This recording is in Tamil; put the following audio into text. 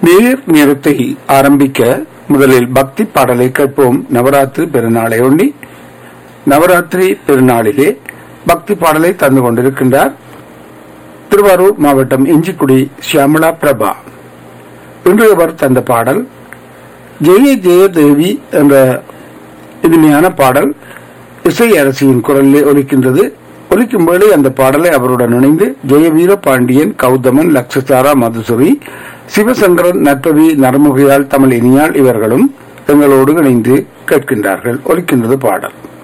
நேர் நேரத்தை ஆரம்பிக்க முதலில் பக்தி பாடலை கேட்போம் நவராத்திரி பெருநாளை ஒண்டி நவராத்திரி பெருநாளிலே பக்தி பாடலை தந்து கொண்டிருக்கின்றார் திருவாரூர் மாவட்டம் இஞ்சிக்குடி சியாமலா பிரபா இன்று அவர் தந்த பாடல் ஜெய ஜெய தேவி என்ற இனிமையான பாடல் இசை அரசியின் குரலிலே ஒலிக்கின்றது ஒலிக்கும் வேளை அந்த பாடலை அவருடன் இணைந்து ஜெயவீர பாண்டியன் கௌதமன் லக்ஷசாரா மதுசுரி சிவசங்கரன் நற்பவி நரமுகையால் தமிழ் இனியால் இவர்களும் எங்களோடு இணைந்து கேட்கின்றார்கள் ஒலிக்கின்றது பாடல்